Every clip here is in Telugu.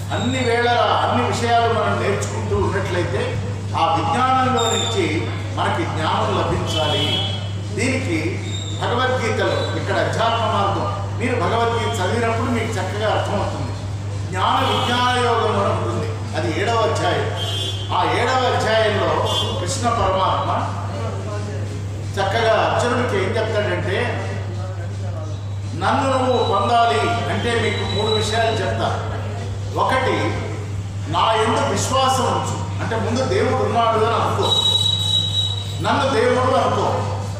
అన్ని వేళల అన్ని విషయాలు మనం నేర్చుకుంటూ ఉన్నట్లయితే ఆ విజ్ఞానంలో నుంచి మనకి జ్ఞానం లభించాలి దీనికి భగవద్గీతలో ఇక్కడ అధ్యాత్మ మార్గం మీరు భగవద్గీత చదివినప్పుడు మీకు చక్కగా అర్థమవుతుంది జ్ఞాన విజ్ఞాన యోగం అని ఉంటుంది అది ఏడవ అధ్యాయం ఆ ఏడవ అధ్యాయంలో కృష్ణ పరమాత్మ చక్కగా అర్జునుడికి ఏం చెప్తాడంటే నన్ను నువ్వు పొందాలి అంటే మీకు మూడు విషయాలు చెప్తా ఒకటి నా ఎందు విశ్వాసం ఉంచు అంటే ముందు దేవుడు ఉన్నాడు అని అనుకో నన్ను దేవుడు అనుకో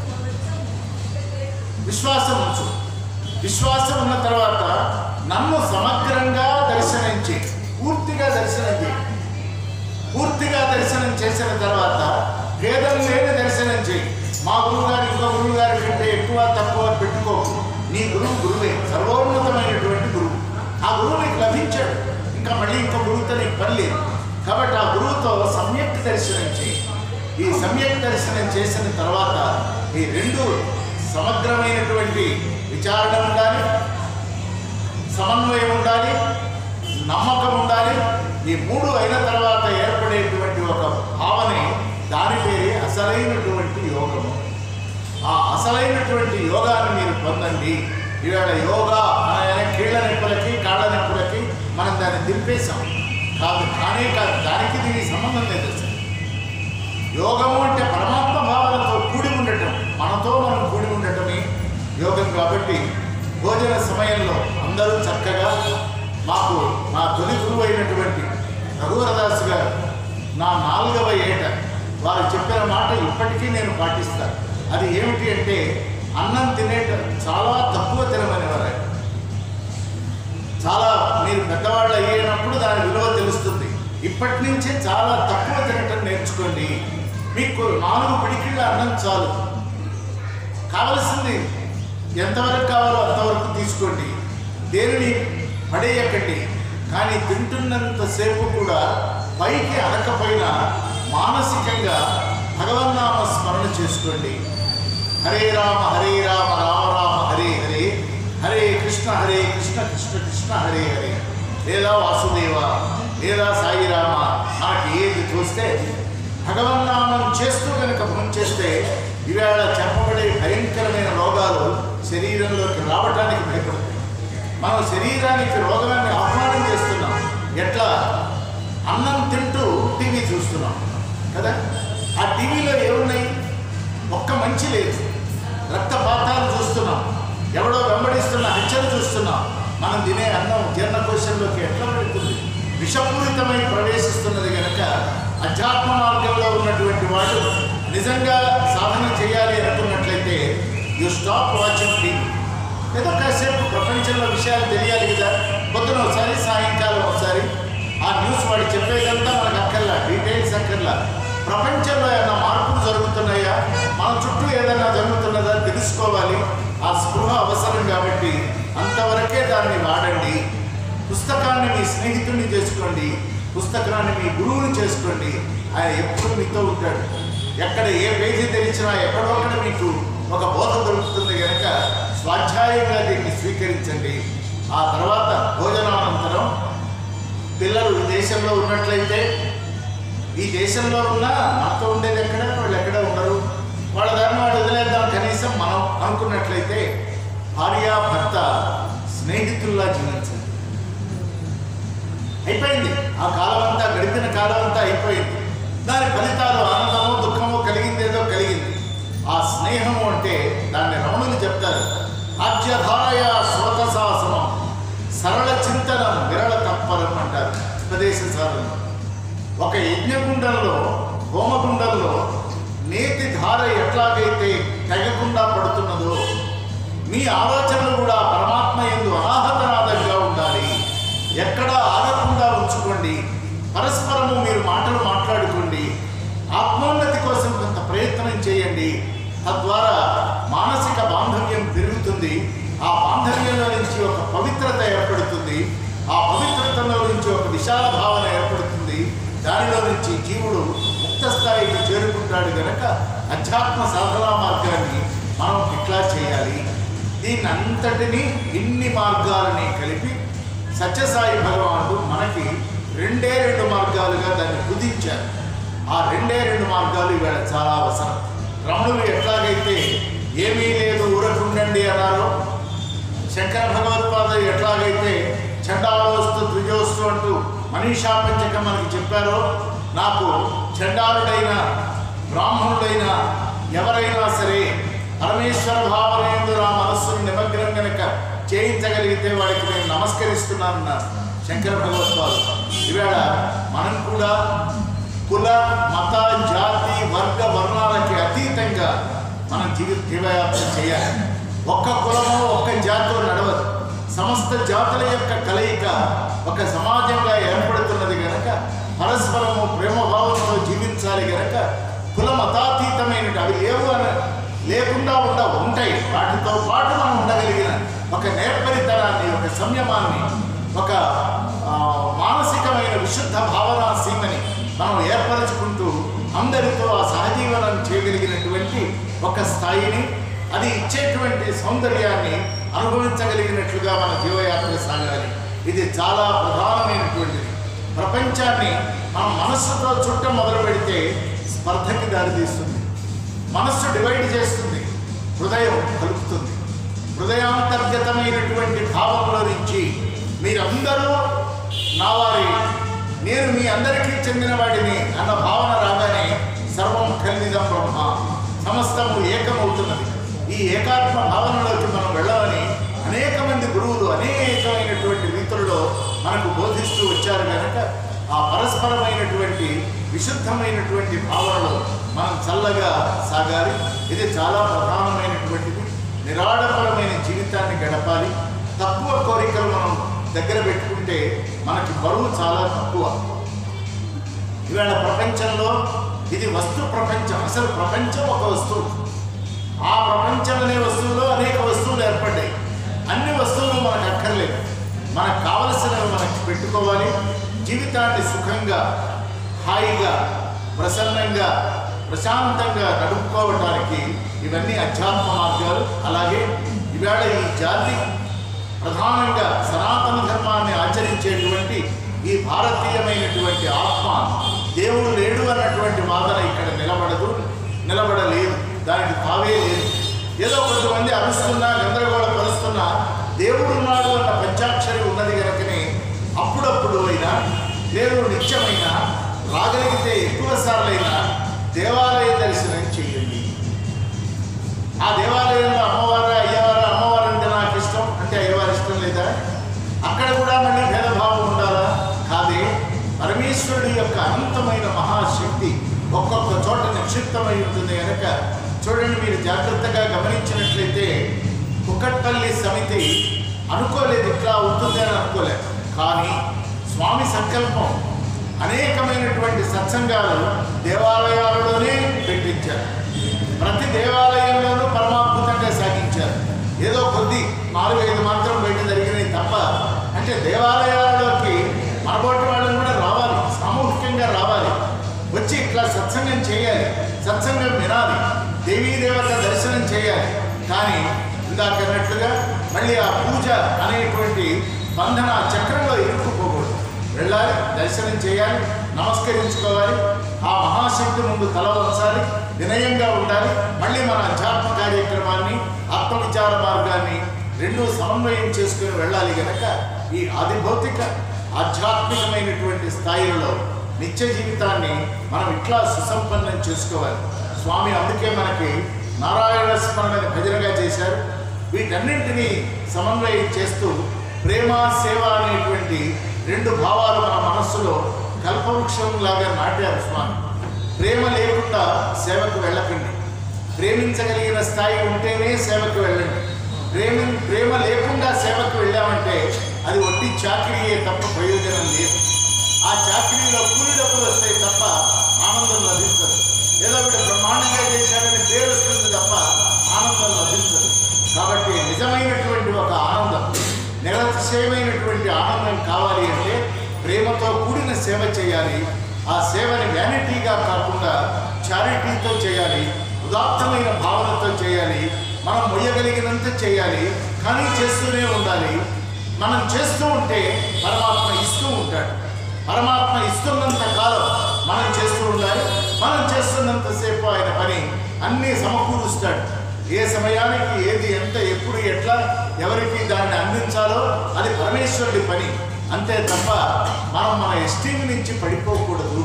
విశ్వాసం ఉంచు విశ్వాసం ఉన్న తర్వాత నన్ను సమగ్రంగా దర్శనం చేయి పూర్తిగా దర్శనం చేయి పూర్తిగా దర్శనం చేసిన తర్వాత భేదం లేని దర్శనం చేయి మా గురువు గారు ఇంకో గురువు గారి కంటే ఎక్కువ తక్కువ పెట్టుకోకు నీ గురువు గురువే సర్వోన్నతమైనటువంటి గురువు ఆ గురువు నీకు లభించాడు ఇంకా మళ్ళీ ఇంకో గురువుతో నీకు పని లేదు కాబట్టి ఆ గురువుతో సమ్యక్ దర్శనం చేయి ఈ సమ్యక్ దర్శనం చేసిన తర్వాత ఈ రెండు సమగ్రమైనటువంటి విచారణ ఉండాలి సమన్వయం ఉండాలి నమ్మకం ఉండాలి ఈ మూడు అయిన తర్వాత ఏర్పడేటువంటి ఒక భావనే దాని పేరే అసలైనటువంటి యోగము ఆ అసలైనటువంటి యోగాన్ని మీరు పొందండి ఇవాళ యోగా అనగానే కీళ్ళ నొప్పులకి కాళ్ళ నొప్పులకి మనం దాన్ని దింపేశాం కాదు కానే కాదు దానికి దీనికి సంబంధం లేదు అసలు యోగము అంటే పరమాత్మ భావనతో కూడి ఉండటం మనతో మనం కూడి ఉండటమే యోగం కాబట్టి భోజన సమయంలో అందరూ చక్కగా మాకు నా తొలి గురువు అయినటువంటి రఘువరదాస్ గారు నా నాలుగవ ఏట వారు చెప్పిన మాట ఇప్పటికీ నేను పాటిస్తాను అది ఏమిటి అంటే అన్నం తినేట చాలా తక్కువ తినమనేవారు ఆయన. చాలా మీరు పెద్దవాళ్ళు అయ్యేటప్పుడు దాని విలువ తెలుస్తుంది ఇప్పటి నుంచే చాలా తక్కువ తినటం నేర్చుకోండి మీకు నాలుగు పిడికిళ్ళ అన్నం చాలు కావలసింది ఎంతవరకు కావాలో అంతవరకు తీసుకోండి దేనిని పడేయకండి కానీ తింటున్నంతసేపు కూడా పైకి అనకపోయినా మానసికంగా భగవన్నామ స్మరణ చేసుకోండి హరే రామ హరే రామ రామ రామ హరే హరే హరే కృష్ణ హరే కృష్ణ కృష్ణ కృష్ణ హరే హరే లేదా వాసుదేవ లేదా సాయిరామ మనకి ఏది చూస్తే భగవన్నామం చేస్తూ కనుక భ్రమం చేస్తే ఇవాళ చెప్పబడే భయంకరమైన రోగాలు శరీరంలోకి రావడానికి భయపడతాయి మనం శరీరానికి రోగాన్ని ఆహ్వానం చేస్తున్నాం ఎట్లా అన్నం తింటూ టీవీ చూస్తున్నాం కదా ఆ టీవీలో ఏమున్నాయి ఒక్క మంచి లేదు రక్తపాతాలు చూస్తున్నాం ఎవడో వెంబడిస్తున్న హత్యలు చూస్తున్నాం మనం తినే అన్నం జీర్ణకోశంలోకి ఎట్లా పెడుతుంది విషపూరితమై ప్రవేశిస్తున్నది కనుక అధ్యాత్మ మార్గంలో ఉన్నటువంటి వాళ్ళు నిజంగా సాధన చేయాలి అనుకున్నట్లయితే యు స్టాప్ వాచింగ్ టీవీ ఏదో కాసేపు ప్రపంచంలో విషయాలు తెలియాలి కదా పొద్దున ఒకసారి సాయంకాలం ఒకసారి ఆ న్యూస్ వాడు చెప్పేదంతా మనకు అక్కర్లా డీటెయిల్స్ అక్కర్లా ప్రపంచంలో ఏమైనా మార్పులు జరుగుతున్నాయా మన చుట్టూ ఏదైనా జరుగుతున్నదా తెలుసుకోవాలి ఆ స్పృహ అవసరం కాబట్టి అంతవరకే దాన్ని వాడండి పుస్తకాన్ని మీ స్నేహితుడిని చేసుకోండి పుస్తకాన్ని మీ గురువుని చేసుకోండి ఆయన ఎప్పుడు మీతో ఉంటాడు ఎక్కడ ఏ పేజీ తెరిచినా ఎక్కడో అక్కడ మీకు ఒక బోధ దొరుకుతుంది కనుక స్వాధ్యాయంగా దీన్ని స్వీకరించండి ఆ తర్వాత భోజనానంతరం పిల్లలు ఈ దేశంలో ఉన్నట్లయితే ఈ దేశంలో ఉన్న మనతో ఉండేది ఎక్కడ వాళ్ళు ఎక్కడ ఉండరు వాళ్ళ దాన్ని వాడు వదిలేద్దాం కనీసం మనం అనుకున్నట్లయితే భార్య భర్త స్నేహితుల్లా జీవించండి అయిపోయింది ఆ కాలం అంతా గడిపిన కాలం అంతా అయిపోయింది దాని ఫలితాలు ఆనందమో దుఃఖమో కలిగిందేదో కలిగింది ఆ స్నేహము అంటే దాన్ని రమణులు చెప్తారు ఆజ్యధారయ శ్రోతశాసనం సరళ చింతనం విరళ తప్పరం అంటారు ఉపదేశ సాధనం ఒక యజ్ఞగుండంలో హోమగుండంలో నేతి ధార ఎట్లాగైతే తెగకుండా పడుతున్నదో మీ ఆలోచనలు కూడా పరమాత్మ ఎందు అనాహతనాదంగా ఉండాలి ఎక్కడ ఆగకుండా ఉంచుకోండి పరస్పరము మీరు మాటలు మాట్లాడుకోండి ఆత్మోన్నతి కోసం కొంత ప్రయత్నం చేయండి తద్వారా మానసిక బాంధవ్యం పెరుగుతుంది ఆ బాంధవ్యంలో నుంచి ఒక పవిత్రత ఏర్పడుతుంది ఆ పవిత్రతలో నుంచి ఒక విశాల భావన ఏర్పడుతుంది దానిలో నుంచి జీవుడు ముక్త స్థాయికి చేరుకుంటాడు గనక అధ్యాత్మ సాధనా మార్గాన్ని మనం ఇట్లా చేయాలి దీన్ని అంతటినీ ఇన్ని మార్గాలని కలిపి సత్యసాయి భగవానుడు మనకి రెండే రెండు మార్గాలుగా దాన్ని కుదించారు ఆ రెండే రెండు మార్గాలు ఇవాళ చాలా అవసరం రమణులు ఎట్లాగైతే ఏమీ లేదు ఊరకుండండి అన్నారో శంకర భగవత్పాద ఎట్లాగైతే చండాలోస్తు ద్విజోస్తు అంటూ మనీషా పంచకం మనకి చెప్పారో నాకు చండాలుడైన బ్రాహ్మణుడైన ఎవరైనా సరే పరమేశ్వర భావనేందు నా మనస్సును నిమగ్నం కనుక చేయించగలిగితే వాడికి నేను నమస్కరిస్తున్నానన్నారు శంకర భగవత్పాదు ఈవేళ మనం కూడా కుల మత జాతి వర్గ వర్ణాలకి అతీతంగా మనం జీవి జీవయాత్ర చేయాలి ఒక్క కులమో ఒక్క జాతో నడవదు సమస్త జాతుల యొక్క కలయిక ఒక సమాజంగా ఏర్పడుతున్నది గనక పరస్పరము ప్రేమభావంతో జీవించాలి గనక కుల మతాతీతమైన అవి లేవు అని లేకుండా ఉండ ఉంటాయి వాటితో పాటు మనం ఉండగలిగిన ఒక నేర్పరితనాన్ని ఒక సంయమాన్ని ఒక ఆ, మానసికమైన విశుద్ధ భావనా సీమని మనం ఏర్పరచుకుంటూ అందరితో ఆ సహజీవనం చేయగలిగినటువంటి ఒక స్థాయిని అది ఇచ్చేటువంటి సౌందర్యాన్ని అనుభవించగలిగినట్లుగా మన జీవయాత్ర సాగాలి ఇది చాలా ప్రధానమైనటువంటిది ప్రపంచాన్ని మనం మనస్సుతో చుట్టం మొదలు పెడితే స్పర్ధకి దారితీస్తుంది మనస్సు డివైడ్ చేస్తుంది హృదయం కలుపుతుంది హృదయాంతర్గతమైనటువంటి భావంలో నుంచి మీరందరూ నా వారి నేను మీ అందరికీ చెందిన వాడిని అన్న భావన రాగానే సర్వం కలిదిదం బ్రహ్మ సమస్తము ఏకమవుతున్నది ఈ ఏకాత్మ భావనలోకి మనం వెళ్ళాలని అనేక మంది గురువులు అనేకమైనటువంటి రీతుల్లో మనకు బోధిస్తూ వచ్చారు కనుక ఆ పరస్పరమైనటువంటి విశుద్ధమైనటువంటి భావనలో మనం చల్లగా సాగాలి ఇది చాలా ప్రధానమైనటువంటిది నిరాడంబరమైన జీవితాన్ని గడపాలి తక్కువ కోరికలు మనం దగ్గర పెట్టుకుంటే మనకి బరువు చాలా తక్కువ ఇవాళ ప్రపంచంలో ఇది వస్తు ప్రపంచం అసలు ప్రపంచం ఒక వస్తువు ఆ ప్రపంచం అనే వస్తువులో అనేక వస్తువులు ఏర్పడ్డాయి అన్ని వస్తువులు మనకు అక్కర్లేదు మనకు కావలసినవి మనకి పెట్టుకోవాలి జీవితాన్ని సుఖంగా హాయిగా ప్రసన్నంగా ప్రశాంతంగా నడుపుకోవటానికి ఇవన్నీ అధ్యాత్మ మార్గాలు అలాగే ఇవాళ ఈ జాతి ప్రధానంగా సనాతన ధర్మాన్ని ఆచరించేటువంటి ఈ భారతీయమైనటువంటి ఆత్మ దేవుడు లేడు అన్నటువంటి వాదన ఇక్కడ నిలబడదు నిలబడలేదు దానికి తావే లేదు ఏదో కొంతమంది అరుస్తున్నా గందరగోళపరుస్తున్నా దేవుడు ఉన్నాడు అన్న పంచాక్షరి ఉన్నది కనుకనే అప్పుడప్పుడు అయినా దేవుడు నిత్యమైనా రాగలిగితే ఎక్కువ సార్లైనా దేవాలయ దర్శనం చేయండి ఆ దేవాలయంలో అమ్మవారు అయ్యవారు అమ్మవారు అంటే నాకు ఇష్టం అంటే అయ్యవారు ఇష్టం లేదా అక్కడ కూడా మళ్ళీ భేదభావం ఉండాలా కాదే పరమేశ్వరుడి యొక్క అనంతమైన మహాశక్తి ఒక్కొక్క చోట నిక్షిప్తమై ఉంటుంది కనుక చూడండి మీరు జాగ్రత్తగా గమనించినట్లయితే కుక్కట్పల్లి సమితి అనుకోలేదు ఇట్లా ఉంటుంది అని అనుకోలేదు కానీ స్వామి సంకల్పం అనేకమైనటువంటి సత్సంగాలు దేవాలయాలలోనే పెట్టించారు ప్రతి దేవాలయంలోనూ పరమాద్భుతంగా సాగించారు ఏదో కొద్ది నాలుగైదు మాత్రం బయట జరిగినాయి తప్ప అంటే దేవాలయాల్లోకి మనబోటి వాళ్ళని కూడా రావాలి సామూహికంగా రావాలి వచ్చి ఇట్లా సత్సంగం చేయాలి సత్సంగం వినాలి దేవీ దేవత దర్శనం చేయాలి కానీ ఇందాక అన్నట్లుగా మళ్ళీ ఆ పూజ అనేటువంటి బంధన చక్రంలో ఇరుక్కుపోకూడదు వెళ్ళాలి దర్శనం చేయాలి నమస్కరించుకోవాలి ఆ మహాశక్తి ముందు తల వంచాలి వినయంగా ఉండాలి మళ్ళీ మన అధ్యాత్మ కార్యక్రమాన్ని ఆత్మవిచార మార్గాన్ని రెండు సమన్వయం చేసుకుని వెళ్ళాలి గనక ఈ ఆదిభౌతిక ఆధ్యాత్మికమైనటువంటి స్థాయిలలో నిత్య జీవితాన్ని మనం ఇట్లా సుసంపన్నం చేసుకోవాలి స్వామి అందుకే మనకి నారాయణ స్మరణని భజనగా చేశారు వీటన్నింటినీ సమన్వయం చేస్తూ ప్రేమ సేవ అనేటువంటి రెండు భావాలు మన మనస్సులో కల్పవృక్షం లాగా నాటారు స్వామి ప్రేమ లేకుండా సేవకు వెళ్ళకండి ప్రేమించగలిగిన స్థాయి ఉంటేనే సేవకు వెళ్ళండి ప్రేమ ప్రేమ లేకుండా సేవకు వెళ్ళామంటే అది ఒట్టి చాకరీయే తప్ప ప్రయోజనం లేదు ఆ చాకరీలో కూలి డబ్బులు వస్తాయి తప్ప ఆనందం లభించదు ఏదో ఒకటి బ్రహ్మాండంగా చేశాడని పేరు వస్తుంది తప్ప ఆనందం లభించదు కాబట్టి నిజమైనటువంటి ఒక ఆనందం నిరతిశయమైనటువంటి ఆనందం కావాలి అంటే ప్రేమతో కూడిన సేవ చేయాలి ఆ సేవని వ్యానిటీగా కాకుండా చారిటీతో చేయాలి ఉదాత్తమైన భావనతో చేయాలి మనం మొయ్యగలిగినంత చేయాలి కానీ చేస్తూనే ఉండాలి మనం చేస్తూ ఉంటే పరమాత్మ ఇస్తూ ఉంటాడు పరమాత్మ ఇస్తున్నంత కాలం మనం చేస్తూ ఉండాలి మనం చేస్తున్నంతసేపు ఆయన పని అన్నీ సమకూరుస్తాడు ఏ సమయానికి ఏది ఎంత ఎప్పుడు ఎట్లా ఎవరికి దాన్ని అందించాలో అది పరమేశ్వరుడి పని అంతే తప్ప మనం మన ఎస్టీమ్ నుంచి పడిపోకూడదు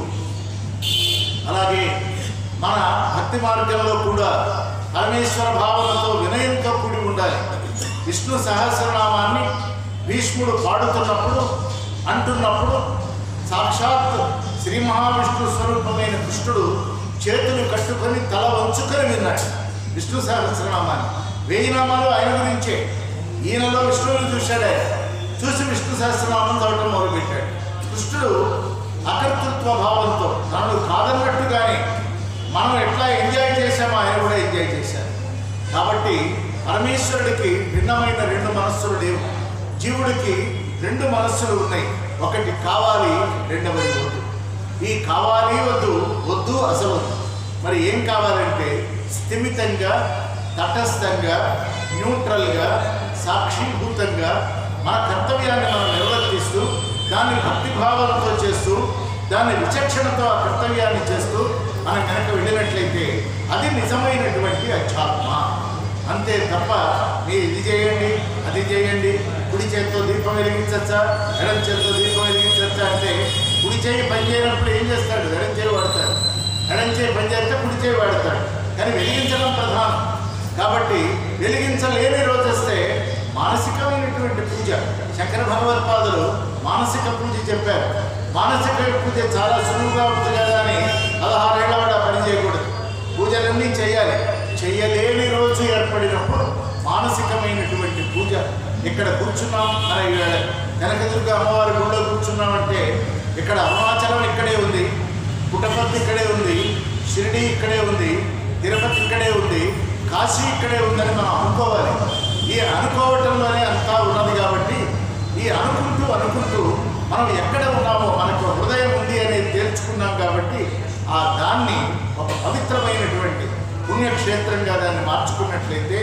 అలాగే మన భక్తి మార్గంలో కూడా పరమేశ్వర భావనతో వినయంతో కూడి ఉండాలి విష్ణు సహస్రనామాన్ని భీష్ముడు పాడుతున్నప్పుడు అంటున్నప్పుడు సాక్షాత్ శ్రీ మహావిష్ణు స్వరూపమైన కృష్ణుడు చేతులు కట్టుకొని తల వంచుకొని విన్నాడు విష్ణు సహస్రనామాన్ని వెయ్యి నామాలు ఆయన గురించే ఈయనలో విష్ణువుని చూశాడే చూసి విష్ణు సహస్రనామం చదవటం మొదలుపెట్టాడు కృష్ణుడు అకర్తృత్వ భావంతో తనను కాదన్నట్టుగానే మనం ఎట్లా ఎంజాయ్ చేశామో ఆయన కూడా ఎంజాయ్ చేశారు కాబట్టి పరమేశ్వరుడికి భిన్నమైన రెండు మనస్సులు లేవు జీవుడికి రెండు మనస్సులు ఉన్నాయి ఒకటి కావాలి రెండవది వద్దు ఈ కావాలి వద్దు వద్దు అసలు వద్దు మరి ఏం కావాలంటే స్థిమితంగా తటస్థంగా న్యూట్రల్గా సాక్షిభూతంగా మన కర్తవ్యాన్ని మనం నిర్వర్తిస్తూ దాన్ని భక్తిభావంతో చేస్తూ దాన్ని విచక్షణతో ఆ కర్తవ్యాన్ని చేస్తూ మనం కనుక వెళ్ళినట్లయితే అది నిజమైనటువంటి అధ్యాత్మ అంతే తప్ప మీరు ఇది చేయండి అది చేయండి కుడి చేతితో దీపం వెలిగించచ్చా ఎడం చేతితో దీపం వెలిగించచ్చా అంటే కుడి చేయి పని చేయనప్పుడు ఏం చేస్తాడు ఎడం చేయి వాడతాడు ఎడం చేయి పని చేస్తే కుడి చేయి వాడతాడు కానీ వెలిగించడం ప్రధానం కాబట్టి వెలిగించలేని రోజు వస్తే మానసికమైనటువంటి పూజ శంకర భగవత్పాదులు మానసిక పూజ చెప్పారు మానసిక పూజ చాలా సులువుగా ఉంటుంది కదా అని పదహారేళ్ల వాడు ఆ పని చేయకూడదు పూజలన్నీ చేయాలి చెయ్యలేని రోజు ఏర్పడినప్పుడు మానసికమైనటువంటి పూజ ఇక్కడ కూర్చున్నాం అనే వేళ కనకదుర్గ అమ్మవారి గుడిలో కూర్చున్నామంటే ఇక్కడ అరుణాచలం ఇక్కడే ఉంది పుట్టపర్తి ఇక్కడే ఉంది షిరిడి ఇక్కడే ఉంది తిరుపతి ఇక్కడే ఉంది కాశీ ఇక్కడే ఉందని మనం అనుకోవాలి ఈ అనుకోవటంలోనే అంతా ఉన్నది కాబట్టి ఈ అనుకుంటూ అనుకుంటూ మనం ఎక్కడ ఉన్నామో మనకు హృదయం ఉంది అనేది తేల్చుకున్నాం కాబట్టి ఆ దాన్ని ఒక పవిత్రమైనటువంటి పుణ్యక్షేత్రంగా దాన్ని మార్చుకున్నట్లయితే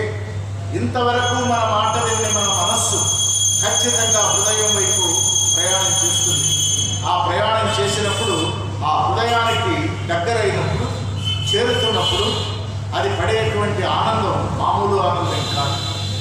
ఇంతవరకు మన మాట విని మన మనస్సు ఖచ్చితంగా హృదయం వైపు ప్రయాణం చేస్తుంది ఆ ప్రయాణం చేసినప్పుడు ఆ హృదయానికి దగ్గరైనప్పుడు చేరుతున్నప్పుడు అది పడేటువంటి ఆనందం మామూలు ఆనందం కాదు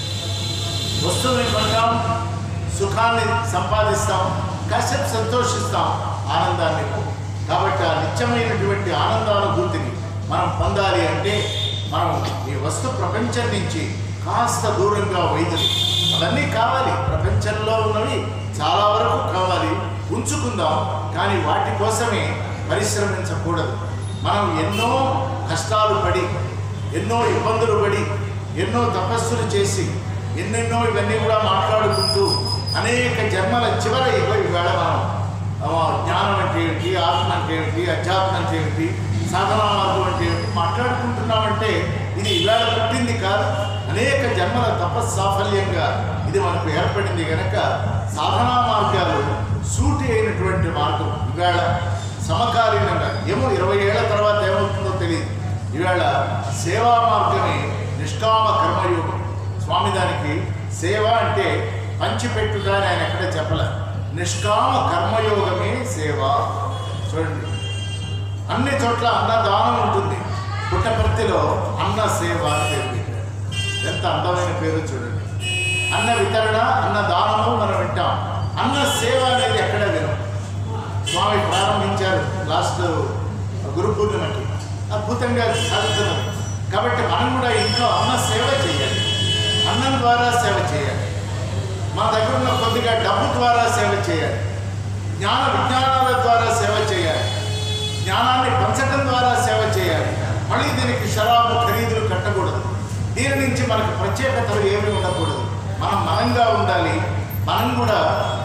వస్తువుని కొంటాం సుఖాన్ని సంపాదిస్తాం కాసేపు సంతోషిస్తాం ఆనందాన్ని ఇవ్వం. కాబట్టి ఆ నిత్యమైనటువంటి ఆనందానుభూతిని మనం పొందాలి అంటే మనం ఈ వస్తు ప్రపంచం నుంచి కాస్త దూరంగా వైద్యులు అవన్నీ కావాలి ప్రపంచంలో ఉన్నవి చాలా వరకు కావాలి ఉంచుకుందాం కానీ వాటి కోసమే పరిశ్రమించకూడదు మనం ఎన్నో కష్టాలు పడి ఎన్నో ఇబ్బందులు పడి ఎన్నో తపస్సులు చేసి ఎన్నెన్నో ఇవన్నీ కూడా మాట్లాడుకుంటూ అనేక జన్మల చివర ఇవ్వ ఈవేళ మనం ఆ, జ్ఞానం అంటే ఏమిటి ఆత్మ అంటే ఏమిటి అధ్యాత్మం అంటే ఏమిటి సాధనా మార్గం అంటే ఏమిటి మాట్లాడుకుంటున్నామంటే ఇది ఈవేళ పుట్టింది కాదు అనేక జన్మల తపస్సాఫల్యంగా ఇది మనకు ఏర్పడింది కనుక సాధనా మార్గాలు సూటి అయినటువంటి మార్గం ఈవేళ సమకాలీనంగా ఏమో ఇరవై ఏళ్ల తర్వాత ఏమవుతుందో తెలియదు ఈవేళ సేవా మార్గమే నిష్కామ కర్మయోగం స్వామి దానికి సేవ అంటే పంచిపెట్టుట అని ఆయన ఎక్కడ చెప్పలే నిష్కామ కర్మయోగమే సేవ చూడండి అన్ని చోట్ల అన్నదానం ఉంటుంది పుట్టపర్తిలో అన్న సేవ అని పేరు పెట్టారు ఎంత అందమైన పేరు చూడండి అన్న వితరణ అన్న దానము మనం వింటాం అన్న సేవ అనేది ఎక్కడ వినం స్వామి ప్రారంభించారు లాస్ట్ గురు పూర్ణిమకి అద్భుతంగా సాగుతున్నది కాబట్టి మనం కూడా ఇంట్లో అన్న సేవ చేయాలి అన్నం ద్వారా సేవ చేయాలి మా దగ్గర ఉన్న కొద్దిగా డబ్బు ద్వారా సేవ చేయాలి జ్ఞాన విజ్ఞానాల ద్వారా సేవ చేయాలి జ్ఞానాన్ని పంచడం ద్వారా సేవ చేయాలి మళ్ళీ దీనికి షరాబు ఖరీదులు కట్టకూడదు దీని నుంచి మనకు ప్రత్యేకతలు ఏమీ ఉండకూడదు మనం మనంగా ఉండాలి మనం కూడా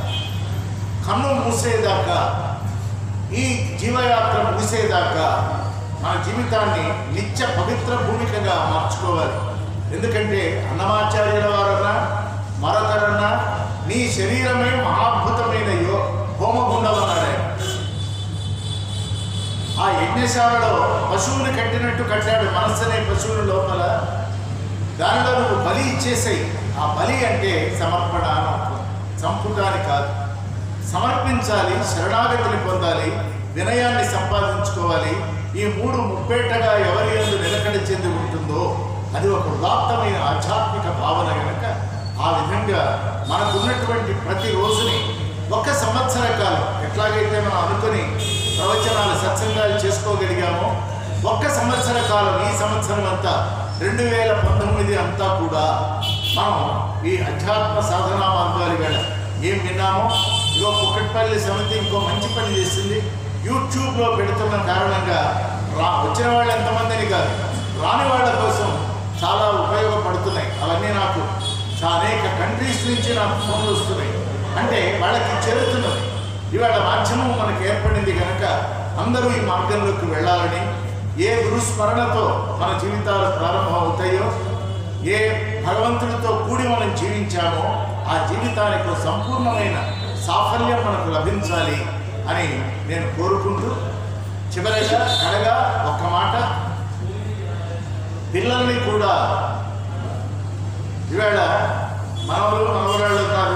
కన్ను మూసేదాకా ఈ జీవయాత్ర ముగిసేదాకా మన జీవితాన్ని నిత్య పవిత్ర భూమికగా మార్చుకోవాలి ఎందుకంటే అన్నమాచార్యుల వారన్నా మరొకరన్నా నీ శరీరమే మహాద్భుతమైన యో హోమగుండం అన్నాడు ఆయన. ఆ యజ్ఞశాలలో పశువుని కట్టినట్టు కట్టాడు మనస్సు అనే పశువుని లోపల దానిలో నువ్వు బలి ఇచ్చేసాయి ఆ బలి అంటే సమర్పణ అని అర్థం చంపుటాని కాదు సమర్పించాలి శరణాగతిని పొందాలి వినయాన్ని సంపాదించుకోవాలి ఈ మూడు ముప్పేటగా ఎవరి ఎందు నిలకడ చెంది ఉంటుందో అది ఒక ఉదాత్తమైన ఆధ్యాత్మిక భావన కనుక ఆ విధంగా మనకున్నటువంటి ప్రతి రోజుని ఒక సంవత్సర కాలం ఎట్లాగైతే మనం అనుకుని ప్రవచనాలు సత్సంగాలు చేసుకోగలిగామో ఒక్క సంవత్సర కాలం ఈ సంవత్సరం అంతా రెండు వేల పంతొమ్మిది అంతా కూడా మనం ఈ అధ్యాత్మ సాధనా మార్గాలు వేళ ఏం విన్నామో ఇగో కుక్కట్పల్లి సమితి ఇంకో మంచి పని చేసింది యూట్యూబ్లో పెడుతున్న కారణంగా రా వచ్చిన వాళ్ళు ఎంతమందిని కాదు రాని వాళ్ళ కోసం చాలా ఉపయోగపడుతున్నాయి అవన్నీ నాకు చా- అనేక కంట్రీస్ నుంచి నాకు ఫోన్లు వస్తున్నాయి అంటే వాళ్ళకి చేరుతున్నది ఇవాళ మాధ్యమం మనకు ఏర్పడింది కనుక అందరూ ఈ మార్గంలోకి వెళ్ళాలని ఏ గురుస్మరణతో మన జీవితాలు ప్రారంభం అవుతాయో ఏ భగవంతుడితో కూడి మనం జీవించామో ఆ జీవితానికి ఒక సంపూర్ణమైన సాఫల్యం మనకు లభించాలి అని నేను కోరుకుంటూ చివరిగా కడగా ఒక్క మాట పిల్లల్ని కూడా ఇవాళ మనవలు మనవరాళ్ళు ఉన్నారు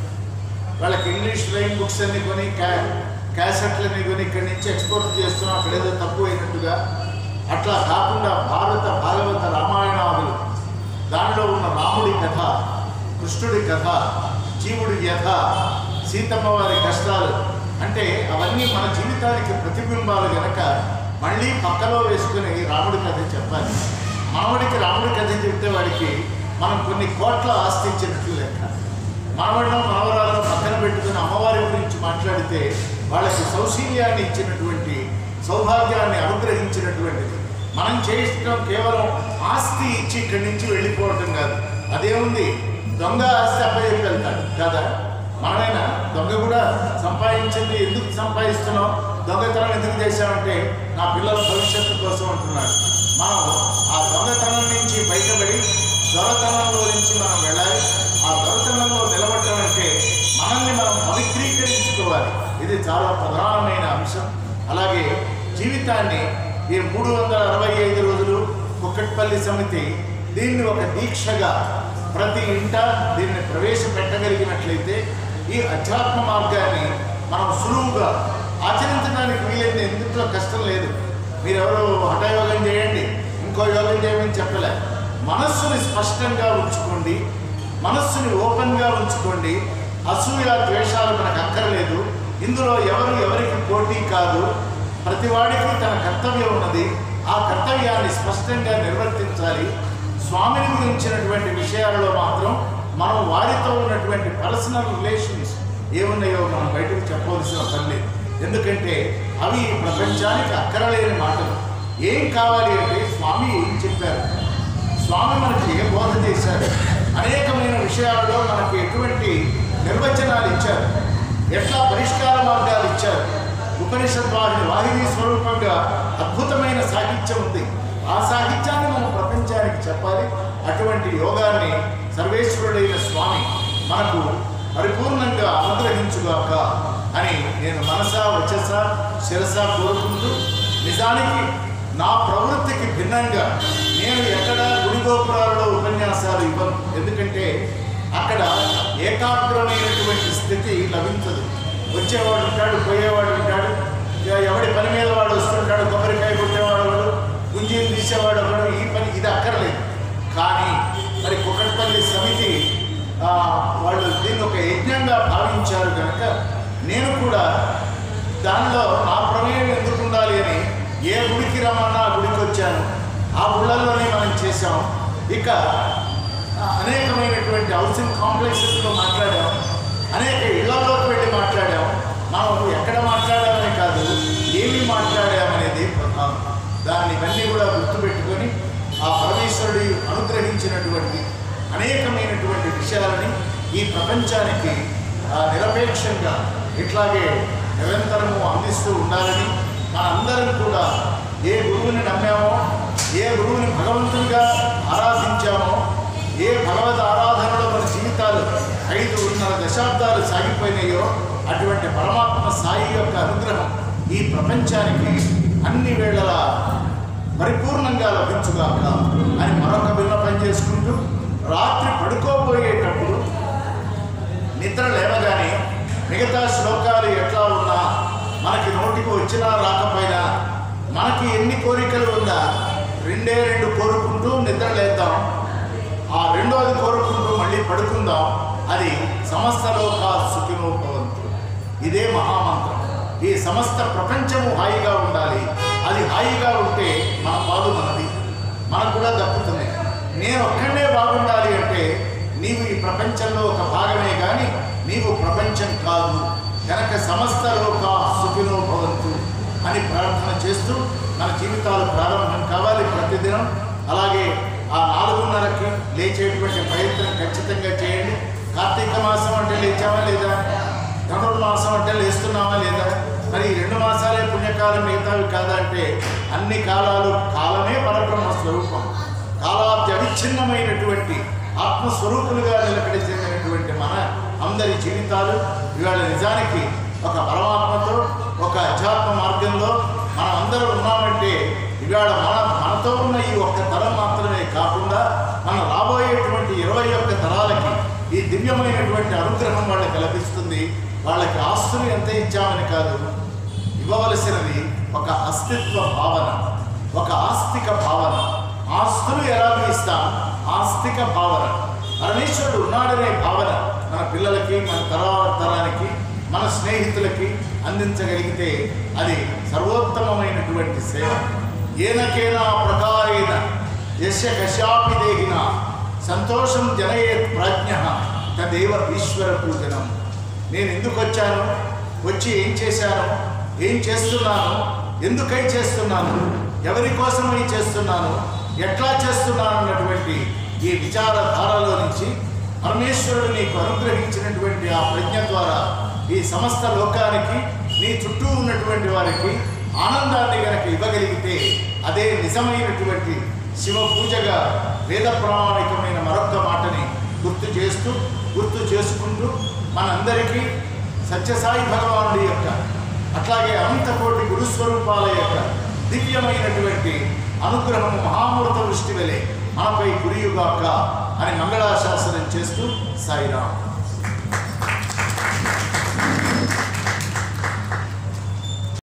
వాళ్ళకి ఇంగ్లీష్ లైన్ బుక్స్ అన్ని కొని క్యా క్యాసెట్లని కొని ఇక్కడి నుంచి ఎక్స్పోర్ట్ చేస్తున్నాం అక్కడ ఏదో తక్కువ అయినట్టుగా అట్లా కాకుండా భారత భాగవత రామాయణాదులు దానిలో ఉన్న రాముడి కథ కృష్ణుడి కథ జీవుడి వ్యథ సీతమ్మ వారి కష్టాలు అంటే అవన్నీ మన జీవితానికి ప్రతిబింబాలు గనక మళ్ళీ పక్కలో వేసుకుని రాముడి కథ చెప్పాలి మానవుడికి రాముడి కథ చెప్తే వాడికి మనం కొన్ని కోట్ల ఆస్తి ఇచ్చినట్లు లెక్క మనవడం మనవరాలను పక్కన పెట్టుకుని అమ్మవారి గురించి మాట్లాడితే వాళ్ళకి సౌశీల్యాన్ని ఇచ్చినటువంటి సౌభాగ్యాన్ని అనుగ్రహించినటువంటిది మనం చేయటం కేవలం ఆస్తి ఇచ్చి ఇక్కడి నుంచి వెళ్ళిపోవటం కాదు అదేముంది దొంగ ఆస్తి అప్పచెప్పి వెళ్తాడు కదా మనమైనా దొంగ కూడా సంపాదించింది ఎందుకు సంపాదిస్తున్నాం దొంగతనం ఎందుకు చేశామంటే నా పిల్లల భవిష్యత్తు కోసం అంటున్నాడు మనం ఆ దొంగతనం నుంచి బయటపడి దొరతనంలో నుంచి మనం వెళ్ళాలి ఆ దొరతనంలో నిలబడటం అంటే మనల్ని మనం పవిత్రీకరించుకోవాలి ఇది చాలా ప్రధానమైన అంశం అలాగే జీవితాన్ని ఈ మూడు వందల అరవై ఐదు రోజులు కుక్కట్పల్లి సమితి దీన్ని ఒక దీక్షగా ప్రతి ఇంట దీన్ని ప్రవేశపెట్టగలిగినట్లయితే ఈ అధ్యాత్మ మార్గాన్ని మనం సులువుగా ఆచరించడానికి వీలైన ఎందులో కష్టం లేదు మీరెవరు హఠయోగం చేయండి ఇంకో యోగం చేయమని చెప్పలే మనస్సుని స్పష్టంగా ఉంచుకోండి మనస్సుని ఓపెన్గా ఉంచుకోండి అసూయ ద్వేషాలు మనకు అక్కర్లేదు ఇందులో ఎవరు ఎవరికి పోటీ కాదు ప్రతివాడికి తన కర్తవ్యం ఉన్నది ఆ కర్తవ్యాన్ని స్పష్టంగా నిర్వర్తించాలి స్వామిని గురించినటువంటి విషయాలలో మాత్రం మనం వారితో ఉన్నటువంటి పర్సనల్ రిలేషన్స్ ఏమున్నాయో మనం బయటకు చెప్పవలసిన పని లేదు ఎందుకంటే అవి ఈ ప్రపంచానికి అక్కరలేని మాటలు ఏం కావాలి అంటే స్వామి ఏం చెప్పారు స్వామి మనకి ఏ బోధ చేశారు అనేకమైన విషయాలలో మనకి ఎటువంటి నిర్వచనాలు ఇచ్చారు ఎట్లా పరిష్కార మార్గాలు ఇచ్చారు ఉపనిషత్ వారిని వాహిని స్వరూపంగా అద్భుతమైన సాహిత్యం ఉంది ఆ సాహిత్యాన్ని మనం ప్రపంచానికి చెప్పాలి అటువంటి యోగాన్ని సర్వేశ్వరుడైన స్వామి మనకు పరిపూర్ణంగా అనుగ్రహించుగాక అని నేను మనసా వచ్చస శిరస కోరుకుంటూ నిజానికి నా ప్రవృత్తికి భిన్నంగా నేను ఎక్కడ గుడి గోపురాలలో ఉపన్యాసాలు ఇవ్వను ఎందుకంటే అక్కడ ఏకాగ్రమైనటువంటి స్థితి లభించదు వచ్చేవాడు ఉంటాడు పోయేవాడు ఉంటాడు ఇక ఎవడి పని మీద వాడు వస్తుంటాడు కొబ్బరికాయ కొట్టేవాడు ఒకడు గుంజీలు తీసేవాడు ఒకడు ఈ పని ఇది అక్కర్లేదు కానీ మరి కుక్కట్పల్లి సమితి ఆ, వాళ్ళు దీన్ని ఒక యజ్ఞంగా భావించారు కనుక నేను కూడా దానిలో నా ప్రమేయం ఎందుకు ఉండాలి అని ఏ గుడికి రమ్మన్నా ఆ గుడికి వచ్చాను ఆ గుళ్ళల్లోనే మనం చేసాం ఇక ఆ, అనేకమైనటువంటి హౌసింగ్ కాంప్లెక్సెస్లో మాట్లాడాం అనేక ఇళ్లలోకి వెళ్ళి మాట్లాడాం మనం ఎక్కడ మాట్లాడామనే కాదు ఏమి మాట్లాడామనేది ప్రధానం దాన్ని ఇవన్నీ కూడా గుర్తుపెట్టుకొని ఆ పరమేశ్వరుడి అనుగ్రహించినటువంటి అనేకమైనటువంటి విషయాలని ఈ ప్రపంచానికి ఆ, నిరపేక్షంగా ఇట్లాగే నిరంతరము అందిస్తూ ఉండాలని మనందరం కూడా ఏ గురువుని నమ్మామో ఏ గురువుని భగవంతునిగా ఆరాధించామో ఏ భగవద్ ఆరాధనలో మన జీవితాలు ఐదున్నర దశాబ్దాలు సాగిపోయినాయో అటువంటి పరమాత్మ సాయి యొక్క అనుగ్రహం ఈ ప్రపంచానికి అన్ని వేళలా పరిపూర్ణంగా లభించుగాక అని మరొక విన్నపం చేసుకుంటూ రాత్రి పడుకోబోయేటప్పుడు నిద్ర లేవగానే మిగతా శ్లోకాలు ఎట్లా ఉన్నా మనకి నోటికి వచ్చినా రాకపోయినా మనకి ఎన్ని కోరికలు ఉన్నా రెండే రెండు కోరుకుంటూ నిద్ర లేద్దాం ఆ రెండోది కోరుకుంటూ మళ్ళీ పడుకుందాం అది సమస్తలోక సుఖినో భవంతు ఇదే మహామంత్రం ఈ సమస్త ప్రపంచము హాయిగా ఉండాలి అది హాయిగా ఉంటే మన పాలు మనది మనకు కూడా దక్కుతుంది నేను ఒక్కడే బాగుండాలి అంటే నీవు ఈ ప్రపంచంలో ఒక భాగమే కానీ నీవు ప్రపంచం కాదు కనుక సమస్త లోక సుఖినో భవంతు అని ప్రార్థన చేస్తూ మన జీవితాలు ప్రారంభం కావాలి ప్రతిదినం అలాగే ఆ నాలుగున్నరకి లేచేటువంటి ప్రయత్నం ఖచ్చితంగా చేయండి కార్తీక మాసం అంటే లేచామా లేదా ధనుర్మాసం అంటే లేస్తున్నామా లేదా మరి ఈ రెండు మాసాలే పుణ్యకాలం మిగతావి కాదా అంటే అన్ని కాలాలు కాలమే పరబ్రహ్మ స్వరూపం కాలాబ్ది అవిచ్ఛిన్నమైనటువంటి ఆత్మస్వరూపులుగా నిలకడి చెందినటువంటి మన అందరి జీవితాలు ఇవాళ నిజానికి ఒక పరమాత్మతో ఒక అధ్యాత్మ మార్గంలో మనం అందరం ఉన్నామంటే ఇవాళ మన మనతో ఉన్న ఈ ఒక్క తరం మాత్రమే కాకుండా మన రాబోయేటువంటి ఇరవై ఒక్క తరాలకి ఈ దివ్యమైనటువంటి అనుగ్రహం వాళ్ళకి లభిస్తుంది వాళ్ళకి ఆస్తులు ఎంత ఇచ్చామని కాదు ఇవ్వవలసినది ఒక అస్తిత్వ భావన ఒక ఆస్తిక భావన ఆస్తులు ఎలాగో ఇస్తాం ఆస్తిక భావన పరమేశ్వరుడు ఉన్నాడనే భావన మన పిల్లలకి మన తర్వాత తరానికి మన స్నేహితులకి అందించగలిగితే అది సర్వోత్తమమైనటువంటి సేవ ఏనకేనా ప్రకారేణ యశ కశాపి దేహిన సంతోషం జనయేత్ ప్రాజ్ఞ తదేవ ఈశ్వర పూజనం నేను ఎందుకు వచ్చాను వచ్చి ఏం చేశాను ఏం చేస్తున్నాను ఎందుకై చేస్తున్నాను ఎవరి కోసమై చేస్తున్నాను ఎట్లా చేస్తున్నాను అన్నటువంటి ఈ విచారధారలో నుంచి పరమేశ్వరుడు నీకు అనుగ్రహించినటువంటి ఆ ప్రజ్ఞ ద్వారా ఈ సమస్త లోకానికి నీ చుట్టూ ఉన్నటువంటి వారికి ఆనందాన్ని గనక ఇవ్వగలిగితే అదే నిజమైనటువంటి శివ పూజగా వేద ప్రామాణికమైన మరొక మాటని గుర్తు చేస్తూ గుర్తు చేసుకుంటూ మనందరికీ సత్యసాయి భగవానుడి యొక్క అట్లాగే అనంతకోటి గురుస్వరూపాల యొక్క దివ్యమైనటువంటి అనుగ్రహము మహామూర్త వృష్టి వలె మనపై కురియుగాక అని మంగళాశాసనం చేస్తూ సాయిరాం